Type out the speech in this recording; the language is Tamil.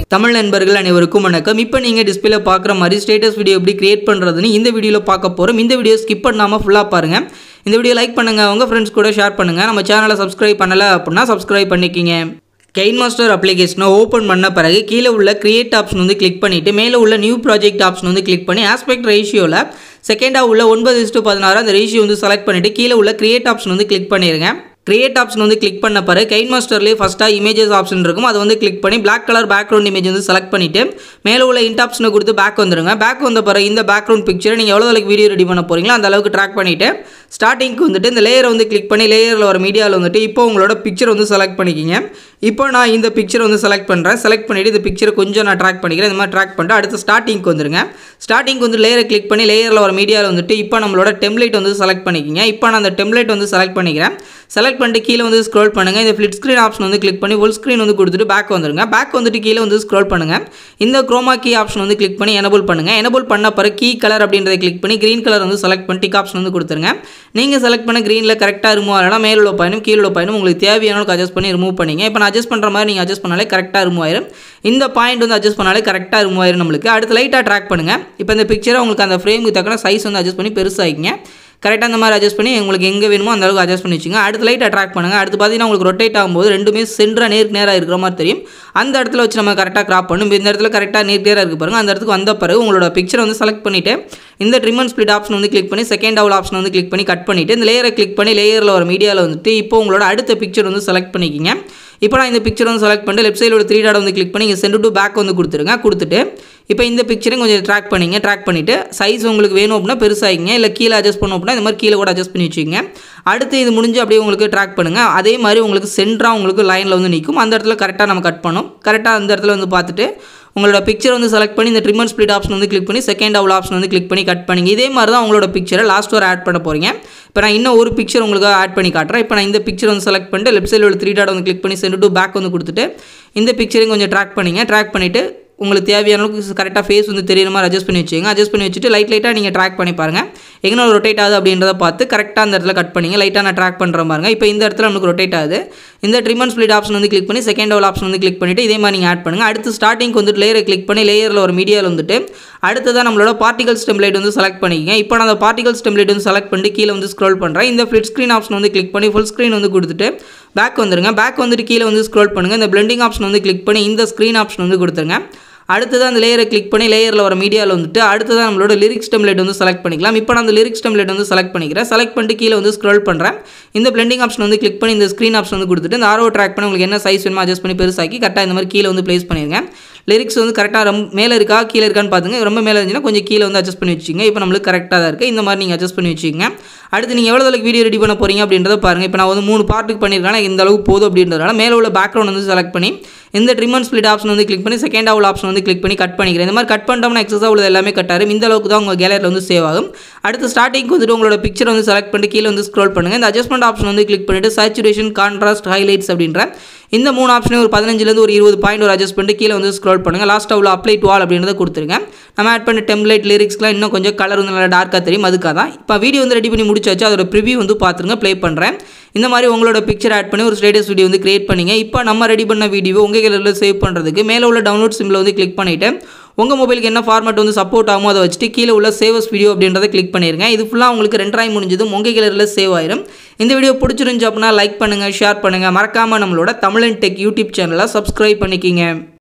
தமிழ் நண்பர்கள் அனைவருக்கும் வணக்கம் இப்போ நீங்கள் டிஸ்பிளே பார்க்குற மாதிரி ஸ்டேட்டஸ் வீடியோ எப்படி கிரியேட் பண்ணுறதுன்னு இந்த வீடியோவில் பார்க்க போகிறோம் இந்த வீடியோ ஸ்கிப் பண்ணாமல் ஃபுல்லாக பாருங்கள் இந்த வீடியோ லைக் பண்ணுங்கள் உங்கள் ஃப்ரெண்ட்ஸ் கூட ஷேர் பண்ணுங்கள் நம்ம சேனலை சப்ஸ்கிரைப் பண்ணலை அப்படின்னா சப்ஸ்கிரைப் பண்ணிக்கிங்க கெயின் மாஸ்டர் அப்ளிகேஷனை ஓப்பன் பண்ண பிறகு கீழே உள்ள கிரியேட் ஆப்ஷன் வந்து கிளிக் பண்ணிவிட்டு மேலே உள்ள நியூ ப்ராஜெக்ட் ஆப்ஷன் வந்து கிளிக் பண்ணி ஆஸ்பெக்ட் ரேஷியோவில் செகண்டாக உள்ள ஒன்பது இஸ்டு பதினாறு அந்த ரேஷியோ வந்து செலக்ட் பண்ணிவிட்டு கீழே உள்ள கிரியேட் ஆப்ஷன் வந்து கிளிக் பண்ணிடுங்க கிரியேட் ஆப்ஷன் வந்து கிளிக் பண்ண பிறகு கைன் மாஸ்டர்லேயே ஃபஸ்ட்டாக இமேஜஸ் ஆப்ஷன் இருக்கும் அதை வந்து கிளிக் பண்ணி பிளாக் கலர் பேக்ரவுண்ட் இமேஜ் வந்து செலக்ட் பண்ணிவிட்டு மேலே உள்ள இன்ட் ஆப்ஷனை கொடுத்து பேக் வந்துருங்க பேக் வந்த பிறகு இந்த பேக்ரவுண்ட் பிக்சரை நீங்கள் எவ்வளோ அளவுக்கு வீடியோ ரெடி பண்ண போகிறீங்களோ அந்த அளவுக்கு ட்ராக் பண்ணிவிட்டு ஸ்டார்டிங்க்கு வந்துட்டு இந்த லேயரை வந்து கிளிக் பண்ணி லேயரில் வர மீடியாவில் வந்துட்டு இப்போ உங்களோட பிக்சர் வந்து செலக்ட் பண்ணிக்கிங்க இப்போ நான் இந்த பிக்சர் வந்து செலக்ட் பண்ணுறேன் செலக்ட் பண்ணிவிட்டு இந்த பிக்சரை கொஞ்சம் நான் ட்ராக் பண்ணிக்கிறேன் இந்த மாதிரி ட்ராக் பண்ணிட்டு அடுத்து ஸ்டார்டிங்க்கு வந்துருங்க ஸ்டார்டிங்க்கு வந்து லேயரை கிளிக் பண்ணி லேயரில் வர மீடியாவில் வந்துட்டு இப்போ நம்மளோட டெம்ப்ளேட் வந்து செலக்ட் பண்ணிக்கிங்க இப்போ நான் அந்த டெம்ப்ளேட் வந்து செலக்ட் பண்ணிக்கிறேன் செலக்ட் பண்ணிட்டு கீழே வந்து ஸ்க்ரோல் பண்ணுங்கள் இந்த ஃப்ளிட் ஸ்க்ரீன் ஆப்ஷன் வந்து கிளிக் பண்ணி ஃபுல் ஸ்க்ரீன் வந்து கொடுத்துட்டு பேக் வந்துருங்க பேக் வந்துட்டு கீழே வந்து ஸ்க்ரோல் பண்ணுங்கள் இந்த குரோமா கீ ஆப்ஷன் வந்து கிளிக் பண்ணி எனபிள் பண்ணுங்கள் எனபிள் பண்ண பிறகு கீ கலர் அப்படின்றத கிளிக் பண்ணி க்ரீன் கலர் வந்து செலக்ட் பண்ணி டிக் ஆப்ஷன் வந்து கொடுத்துருங்க நீங்கள் செலக்ட் பண்ண க்ரீனில் கரெக்டாக ரிமூவ் ஆகலாம் மேலே உள்ள பயணம் கீழே உள்ள பயணம் உங்களுக்கு தேவையான அளவுக்கு அட்ஜஸ்ட் பண்ணி ரிமூவ் பண்ணிங்க இப்போ நான் அட்ஜஸ்ட் பண்ணுற மாதிரி நீங்கள் அட்ஜஸ்ட் பண்ணாலே கரெக்டாக ரிமூவ் ஆயிரும் இந்த பாயிண்ட் வந்து அட்ஜஸ்ட் பண்ணாலே கரெக்டாக ரிமூவ் ஆயிரும் நம்மளுக்கு அடுத்து லைட்டாக ட்ராக் பண்ணுங்கள் இப்போ இந்த பிக்சரை உங்களுக்கு அந்த ஃப்ரேமுக்கு தக்கன சைஸ் வந்து அட்ஜஸ்ட் பண்ணி பெருசாகிங்க கரெக்டாக அந்த மாதிரி அட்ஜஸ்ட் பண்ணி உங்களுக்கு எங்கே வேணுமோ அந்த அளவுக்கு அட்ஜஸ்ட் பண்ணி வச்சுங்க அடுத்து லைட் அட்ராக்ட் பண்ணுங்கள் அடுத்து பார்த்தீங்கன்னா உங்களுக்கு ரொட்டேட் ஆகும்போது ரெண்டுமே சென்டராக நேருக்கு நேராக இருக்கிற மாதிரி தெரியும் அந்த இடத்துல வச்சு நம்ம கரெக்டாக கிராப் பண்ணும் இந்த இடத்துல கரெக்டாக நேருக்கு நேராக இருக்கு பாருங்கள் அந்த இடத்துக்கு வந்த பிறகு உங்களோட பிக்சரை வந்து செலக்ட் பண்ணிவிட்டு இந்த ட்ரிம் அண்ட் ஸ்பிளிட் ஆப்ஷன் வந்து கிளிக் பண்ணி செகண்ட் அவுல் ஆப்ஷன் வந்து கிளிக் பண்ணி கட் பண்ணிவிட்டு இந்த லேயரை கிளிக் பண்ணி லேயரில் ஒரு மீடியாவில் வந்துட்டு இப்போ உங்களோட அடுத்த பிக்சர் வந்து செலக்ட் பண்ணிக்கிங்க இப்போ நான் இந்த பிக்சர் வந்து செலக்ட் பண்ணிட்டு லெஃப்ட் சைடில் த்ரீ டாட் வந்து கிளிக் பண்ணி இங்கே சென்ட் டு பேக் வந்து கொடுத்துருங்க கொடுத்துட்டு இப்போ இந்த பிக்சரையும் கொஞ்சம் ட்ராக் பண்ணிங்க ட்ராக் பண்ணிவிட்டு சைஸ் உங்களுக்கு வேணும் அப்படின்னா பெருசாகிங்க இல்லை கீழே அட்ஜஸ்ட் பண்ணணும் அப்படின்னா இந்த மாதிரி கீழே கூட அட்ஜஸ்ட் பண்ணி வச்சுக்கோங்க அடுத்து இது முடிஞ்சு அப்படியே உங்களுக்கு ட்ராக் பண்ணுங்கள் அதே மாதிரி உங்களுக்கு சென்டராக உங்களுக்கு லைனில் வந்து நிற்கும் அந்த இடத்துல கரெக்டாக நம்ம கட் பண்ணோம் கரெக்டாக அந்த இடத்துல வந்து பார்த்துட்டு உங்களோட பிக்சர் வந்து செலக்ட் பண்ணி இந்த ட்ரிம்மர் ஸ்ப்ளிட் ஆப்ஷன் வந்து கிளிக் பண்ணி செகண்ட் அவுல் ஆப்ஷன் வந்து கிளிக் பண்ணி கட் பண்ணிங்க இதே மாதிரி தான் உங்களோட பிக்சரை லாஸ்ட் ஒரு ஆட் பண்ண போகிறீங்க இப்போ நான் இன்னும் ஒரு பிக்சர் உங்களுக்கு ஆட் பண்ணி காட்டுறேன் இப்போ நான் இந்த பிக்சர் வந்து செலக்ட் பண்ணிட்டு லெஃப்ட் சைடில் உள்ள த்ரீ டாட் வந்து கிளிக் பண்ணி சென்ட் டு பேக் வந்து கொடுத்துட்டு இந்த பிக்சரையும் கொஞ்சம் ட்ராக் பண்ணிங்க ட்ராக் பண்ணிவிட்டு உங்களுக்கு தேவையான அளவுக்கு கரெக்டாக ஃபேஸ் வந்து தெரியுற மாதிரி அட்ஜஸ்ட் பண்ணி வச்சுங்க அட்ஜஸ்ட் பண்ணி வச்சுட்டு லைட் லைட்டாக நீங்கள் ட்ராக் பண்ணி பாருங்கள் எங்கே ரொட்டேட் ஆகுது அப்படின்றத பார்த்து கரெக்டாக அந்த இடத்துல கட் பண்ணிங்க லைட்டாக நான் ட்ராக் பண்ணுற பாருங்க இப்போ இந்த இடத்துல நமக்கு ரொட்டேட் ஆகுது இந்த ட்ரிமன் ஸ்ப்ளிட் ஆப்ஷன் வந்து கிளிக் பண்ணி செகண்ட் லெவல் ஆப்ஷன் வந்து கிளிக் பண்ணிவிட்டு இதே மாதிரி நீங்கள் ஆட் பண்ணுங்கள் அடுத்து ஸ்டார்டிங்க்கு வந்துட்டு லேயரை கிளிக் பண்ணி லேயரில் ஒரு மீடியாவில் வந்துட்டு அடுத்ததாக நம்மளோட பார்ட்டிகல்ஸ் டெம்ப்ளேட் வந்து செலக்ட் பண்ணிக்கங்க இப்போ நான் அந்த பார்ட்டிகல்ஸ் டெம்ப்ளேட் வந்து செலக்ட் பண்ணி கீழே வந்து ஸ்க்ரோல் பண்ணுறேன் இந்த ஃப்ளிட் ஸ்க்ரீன் ஆப்ஷன் வந்து கிளிக் பண்ணி ஃபுல் ஸ்க்ரீன் வந்து கொடுத்துட்டு பேக் வந்துருங்க பேக் வந்துட்டு கீழே வந்து ஸ்க்ரோல் பண்ணுங்கள் இந்த பிளெண்டிங் ஆப்ஷன் வந்து கிளிக் பண்ணி இந்த ஸ்க்ரீன் ஆப்ஷன் வந்து கொடுத்துருங்க அடுத்ததாக அந்த லேயரை கிளிக் பண்ணி லேயரில் வர மீடியாவில் வந்துட்டு அடுத்ததாக நம்மளோட லிரிக்ஸ் டெம்ப்ளேட் வந்து செலக்ட் பண்ணிக்கலாம் இப்போ நான் அந்த லிரிக்ஸ் டெம்ப்ளேட் வந்து செலக்ட் பண்ணிக்கிறேன் செலக்ட் பண்ணிட்டு கீழே வந்து ஸ்க்ரோல் பண்ணுறேன் இந்த பிளெண்டிங் ஆப்ஷன் வந்து கிளிக் பண்ணி இந்த ஸ்க்ரீன் ஆப்ஷன் வந்து கொடுத்துட்டு இந்த ஆரோ ட்ராக் பண்ணி உங்களுக்கு என்ன சைஸ் வேணுமோ அட்ஜஸ்ட் பண்ணி பெருசாக்கி கரெக்டாக இந்த மாதிரி கீழே வந்து ப்ளேஸ் பண்ணிடுங்க லிரிக்ஸ் வந்து கரெக்டாக ரொம்ப மேலே இருக்கா கீழே இருக்கான்னு பார்த்துங்க ரொம்ப மேலே இருந்துச்சுன்னா கொஞ்சம் கீழே வந்து அட்ஜஸ்ட் பண்ணி வச்சுங்க இப்போ நம்மளுக்கு கரெக்டாக தான் இருக்குது இந்த மாதிரி நீங்கள் அட்ஜஸ்ட் பண்ணி வச்சுக்கோங்க அடுத்து நீங்கள் எவ்வளோ அளவுக்கு வீடியோ ரெடி பண்ண போகிறீங்க அப்படின்றத பாருங்கள் இப்போ நான் வந்து மூணு பார்ட்டுக்கு பண்ணியிருக்கேன் இந்த அளவுக்கு போதும் அப்படின்றதுனால மேலே உள்ள பேக்ரவுண்ட் வந்து செலக்ட் பண்ணி இந்த ட்ரிம் அண்ட் ஸ்பிளிட் ஆப்ஷன் வந்து கிளிக் பண்ணி செகண்ட் அவுல் ஆப்ஷன் வந்து கிளிக் பண்ணி கட் பண்ணிக்கிறேன் இந்த மாதிரி கட் பண்ணிட்டோம்னா எக்ஸஸாக உள்ளது எல்லாமே கட்டாரு இந்த அளவுக்கு தான் உங்கள் கேலரியில் வந்து சேவ் ஆகும் அடுத்து ஸ்டார்டிங்க்கு வந்துட்டு உங்களோட பிக்சர் வந்து செலக்ட் பண்ணி கீழே வந்து ஸ்க்ரோல் பண்ணுங்கள் இந்த அட்ஜஸ்ட்மெண்ட் ஆப்ஷன் வந்து கிளிக் பண்ணிட்டு சேச்சுரேஷன் கான்ட்ராஸ்ட் ஹைலைட்ஸ் அப்படின்ற இந்த மூணு ஆப்ஷனே ஒரு பதினஞ்சுலேருந்து ஒரு இருபது பாயிண்ட் ஒரு அட்ஜஸ்ட் பண்ணிட்டு கீழே வந்து ஸ்க்ரோல் பண்ணுங்கள் லாஸ்ட்டாக உள்ள அப்ளை டு ஆல் அப்படின்றத கொடுத்துருங்க நம்ம ஆட் பண்ண டெம்ப்ளேட் லிரிக்ஸ்லாம் இன்னும் கொஞ்சம் கலர் வந்து நல்லா டார்க்காக தெரியும் அதுக்காக தான் இப்போ வீடியோ வந்து ரெடி பண்ணி முடிச்சாச்சு அதோட ப்ரிவியூ வந்து பார்த்துருங்க ப்ளே பண்ணுறேன் இந்த மாதிரி உங்களோட பிக்சர் ஆட் பண்ணி ஒரு ஸ்டேட்டஸ் வீடியோ வந்து கிரியேட் பண்ணிங்க இப்போ நம்ம ரெடி பண்ண வீடியோ உங்கள் கேலரியில் சேவ் பண்ணுறதுக்கு மேலே உள்ள டவுன்லோட் சிம்பில் வந்து கிளிக் பண்ணிவிட்டு உங்கள் மொபைலுக்கு என்ன ஃபார்மேட் வந்து சப்போர்ட் ஆகுமோ அதை வச்சுட்டு கீழே உள்ள சேவஸ் வீடியோ அப்படின்றத கிளிக் பண்ணிருங்க இது ஃபுல்லாக உங்களுக்கு ரெண்டராய் முடிஞ்சதும் உங்கள் கேலரியில் சேவ் ஆயிரும் இந்த வீடியோ பிடிச்சிருந்துச்சு அப்படின்னா லைக் பண்ணுங்கள் ஷேர் பண்ணுங்கள் மறக்காமல் நம்மளோட தமிழன் டெக் யூடியூப் சேனலை சப்ஸ்கிரைப் பண்ணிக்கிங்க